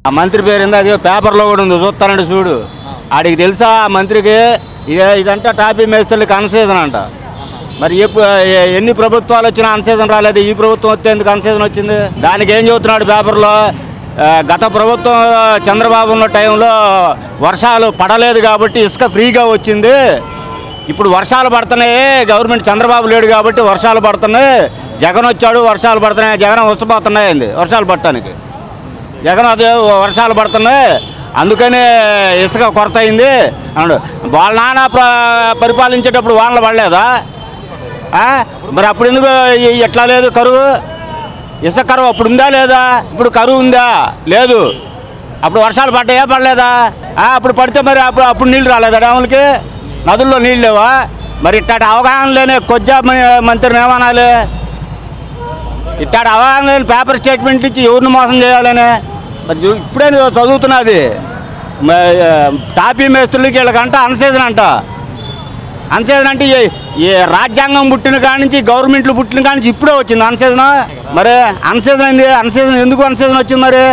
ఆ మంత్రి పేరు ఏందో అది పేపర్లో కూడా ఉంది చూస్తానండి చూడు ఆడికి తెలుసా ఆ మంత్రికి ఇదే ఇదంటే టాపీ మేస్తలకి అన్సీజన్ అంట మరి ఎప్పు- ఎ- ఎన్ని ప్రభుత్వాలు వచ్చినా అన్సీజన్ రాలేదు ఈ ప్రభుత్వం వస్తే ఎందుకు అన్సీజన్ వచ్చింది దానికి ఏం చెబుతున్నాడు పేపర్లో ఆ, గత ప్రభుత్వం చంద్రబాబు ఉన్న టైంలో వర్షాలు పడలేదు కాబట్టి ఇసుక ఫ్రీగా వచ్చింది ఇప్పుడు వర్షాలు పడుతున్నాయి గవర్నమెంట్ చంద్రబాబు లేడు కాబట్టి వర్షాలు పడుతున్నాయి జగన్ వచ్చాడు వర్షాలు పడుతున్నాయి జగన్ వస్తుపోతున్నాయండి వర్షాలు పడటానికి జగన్ అదే వర్షాలు పడుతున్నాయి అందుకనే ఇసుక కొరత అయింది అన్నాడు వాళ్ళ నాన్న ప్ర- పరిపాలించేటప్పుడు వానలు పడలేదా ఆ? మరి అప్పుడు ఎందుకు ఇ- ఇట్లా లేదు కరువు ఇసుక కరువు అప్పుడు ఉందా లేదా ఇప్పుడు కరువు ఉందా లేదు అప్పుడు వర్షాలు పడ్డాయా పడలేదా ఆ, అప్పుడు పడితే మరి అప్పుడు అప్పుడు నీళ్ళు రాలేదా డ్యాములకి నదుల్లో నీళ్ళు లేవా మరి ఇట్టాటి అవగాహన లేని కొజ్జా మ- మంత్రిని ఏమనాలి ఇట్టాడు అవగాహన లేని పేపర్ స్టేట్మెంట్ ఇచ్చి ఎవరిని మోసం చేయాలని మరి చూ- ఇప్పుడే నేను చదువుతున్నది మ- ఆ, టాపీ మేస్త్రులకి వీళ్ళకంట అన్సీజన్ అంట అన్సీజన్ అంటే ఈ- ఈ రాజ్యాంగం పుట్టిన కాడి నుంచి గవర్నమెంట్లు పుట్టిన కాడి నుంచి ఇప్పుడే వచ్చింది అన్సీజన్ మరి అన్సీజన్ అయింది అన్సీజన్ ఎందుకు అన్సీజన్ వచ్చింది మరి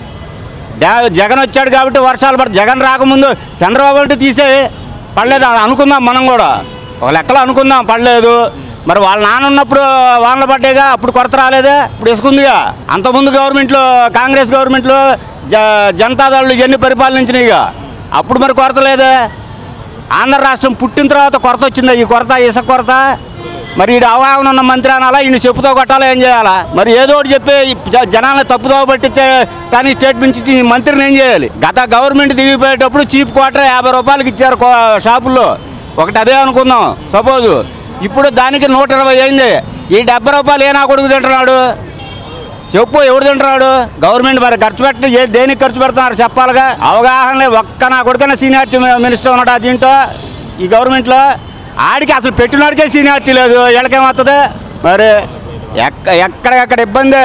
డా- జగన్ వచ్చాడు కాబట్టి వర్షాలు పడ జగన్ రాకముందు చంద్రబాబు అంటే తీసే పడలేదు అని అనుకుందాం మనం కూడా ఒక లెక్కలో అనుకుందాం పడలేదు మరి వాళ్ళ నాన్న ఉన్నప్పుడు వానలు పడ్డాయిగా అప్పుడు కొరత రాలేదే ఇప్పుడు ఇసుకుందిగా అంతకుముందు గవర్నమెంట్లో కాంగ్రెస్ గవర్నమెంట్లో జ జనతాదళ్ళు ఇవన్నీ పరిపాలించినాయిగా అప్పుడు మరి కొరత లేదే ఆంధ్ర రాష్ట్రం పుట్టిన తర్వాత కొరత వచ్చిందా ఈ కొరత ఇసుక కొరత మరి ఈ అవగాహన ఉన్న మంత్రి అనాలా ఈయన చెప్పుతో కొట్టాలా ఏం చేయాలా మరి ఏదో ఒకటి చెప్పి ఈ జ- జనాలను తప్పుదో పట్టించే కానీ స్టేట్మెంట్ ఇచ్చి ఈ మంత్రిని ఏం చేయాలి గత గవర్నమెంట్ దిగిపోయేటప్పుడు చీప్ క్వార్టర్ యాభై రూపాయలకి ఇచ్చారు కో- షాపుల్లో ఒకటి అదే అనుకుందాం సపోజ్ ఇప్పుడు దానికి నూట ఇరవై అయింది ఈ డెబ్బై రూపాయలు ఏ నా కొడుకు తింటున్నాడు చెప్పు ఎవరు తింటున్నాడు గవర్నమెంట్ మరి ఖర్చు పెట్టి ఏ దేనికి ఖర్చు పెడుతున్నారు చెప్పాలిగా అవగాహన లేదు. ఒక్క నా కొడుకైనా సీనియారిటీ మినిస్టర్ ఉన్నాడు ఆ దీంట్లో ఈ గవర్నమెంట్లో ఆడికి అసలు పెట్టినోడికే సీనియారిటీ లేదు వీళ్ళకేమవుతుంది మరి ఎక్క ఎక్కడెక్కడ ఇబ్బంది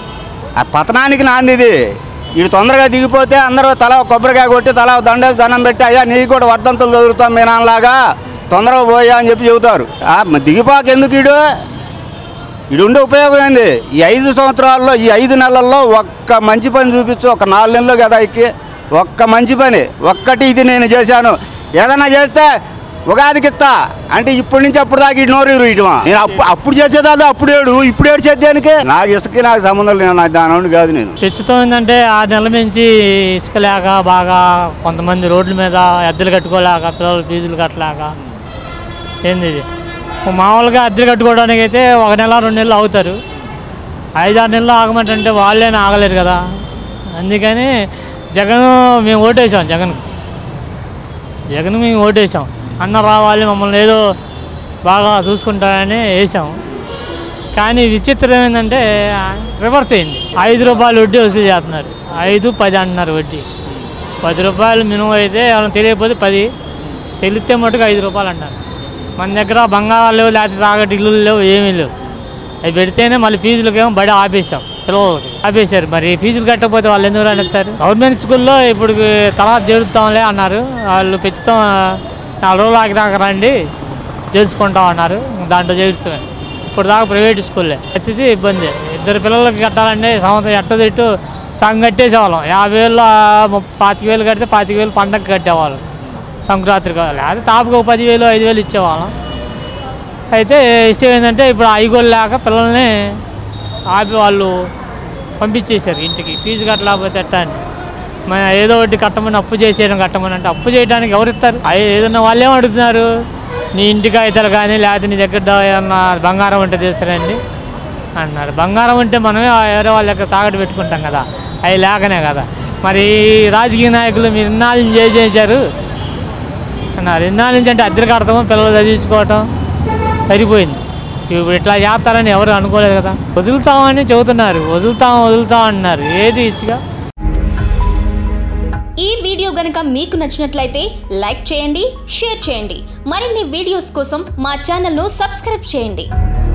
ఆ పతనానికి నాంది ఇది వీడు తొందరగా దిగిపోతే అందరూ తల ఒక కొబ్బరికాయ కొట్టి తల ఒక దండేసి దండం పెట్టి అయ్యా నీకు కూడా వర్ధంతులు చదువుతాం మీ నాన్నలాగా తొందరగా పోయా అని చెప్పి చెబుతారు ఆ, మరి దిగిపోక ఎందుకు వీడు ఇది ఉండే ఉపయోగం ఏంది ఈ ఐదు సంవత్సరాల్లో ఈ ఐదు నెలల్లో ఒక్క మంచి పని చూపించు ఒక నాలుగు నెలలు కదా ఎక్కి ఒక్క మంచి పని ఒక్కటి ఇది నేను చేశాను ఏదైనా చేస్తే ఉగాదికి ఇస్తా అంటే ఇప్పటి నుంచి అప్పుడు దాకా ఇటు నోరు ఇటువా నేను అప్పుడు అప్పుడు చేసేది అప్పుడు ఏడు ఇప్పుడు ఏడు చేద్దానికి నాకు ఇసుక నాకు సంబంధం లేదు నాకు దాని కాదు నేను ప్రస్తుతం ఏంటంటే ఆ నెల నుంచి ఇసుక లేక బాగా కొంతమంది రోడ్ల మీద అద్దెలు కట్టుకోలేక పిల్లలు ఫీజులు కట్టలేక ఏంది ఇది మామూలుగా అద్దెలు కట్టుకోవడానికి అయితే ఒక నెల రెండు నెలలు అవుతారు ఐదారు నెలలు ఆగమంటే వాళ్ళేనా ఆగలేరు కదా అందుకని జగన్ మేము ఓటేసాం జగన్ జగన్ మేము ఓటేసాం అన్న రావాలి మమ్మల్ని ఏదో బాగా చూసుకుంటారని వేసాం కానీ విచిత్రం ఏంటంటే రివర్స్ అయింది ఐదు రూపాయలు వడ్డీ వసూలు చేస్తున్నారు ఐదు పది అంటున్నారు వడ్డీ పది రూపాయలు మినిమం అయితే ఎవరైనా తెలియకపోతే పది తెలిస్తే మటుకు ఐదు రూపాయలు అంటారు మన దగ్గర బంగారాలు లేవు లేకపోతే తాగటి ఇల్లు లేవు ఏమీ లేవు అవి పెడితేనే మళ్ళీ ఫీజులకేమో బడి ఆపేసాం పిల్లలకి ఆపేశారు మరి ఫీజులు కట్టకపోతే వాళ్ళు ఎందుకు రానిస్తారు గవర్నమెంట్ స్కూల్లో ఇప్పుడు తర్వాత చేరుతాంలే అన్నారు వాళ్ళు పెంచుతాం నాలుగు రోజులు ఆగిదాకా రండి చేసుకుంటాం అన్నారు దాంట్లో చేరుస్తాం ఇప్పుడు దాకా ప్రైవేట్ స్కూల్లే ప్రతిదీ ఇబ్బంది ఇద్దరు పిల్లలకి కట్టాలంటే సంవత్సరం ఎట్ట ఇటు సగం కట్టేసేవాళ్ళం యాభై వేలు ముప్ప- పాతిక వేలు కడితే పాతిక వేలు పండగకి కట్టేవాళ్ళం సంక్రాంతికి లేకపోతే తాపుకు ఒక పదివేలు ఐదు వేలు ఇచ్చేవాళ్ళం అయితే విషయం ఏంటంటే ఇప్పుడు ఐగోలు లేక పిల్లల్ని ఆపి వాళ్ళు పంపించేశారు ఇంటికి ఫీజు కట్టలేకపోతే ఎట్టా అని మన ఏదో ఒకటి కట్టమని అప్పు చేసేయడం కట్టమని అంటే అప్పు చేయడానికి ఎవరు ఇస్తారు అయ్యి ఏదన్నా వాళ్ళు ఏం అడుగుతున్నారు నీ ఇంటికి అవుతారు కానీ లేకపోతే నీ దగ్గర దా- ఏమన్నా బంగారం ఉంటే తీస్తారండి అన్నారు బంగారం ఉంటే మనమే వేరే వాళ్ళ దగ్గర తాగట్టు పెట్టుకుంటాం కదా అవి లేకనే కదా మరి రాజకీయ నాయకులు మీరు ఇన్నాళ్ళు చేసేసారు అన్నారు ఇన్నాళ్ళ నుంచి అంటే అద్దెలు కడతాము పిల్లలు చదివించుకోవటం సరిపోయింది ఇప్పుడు ఇట్లా చేస్తారని ఎవరు అనుకోలేదు కదా వదులుతామని చెబుతున్నారు వదులుతాం వదులుతాం అంటున్నారు ఏది ఇసుగా ఈ వీడియో గనుక మీకు నచ్చినట్లయితే లైక్ చేయండి షేర్ చేయండి మరిన్ని వీడియోస్ కోసం మా ఛానల్ను సబ్స్క్రైబ్ చేయండి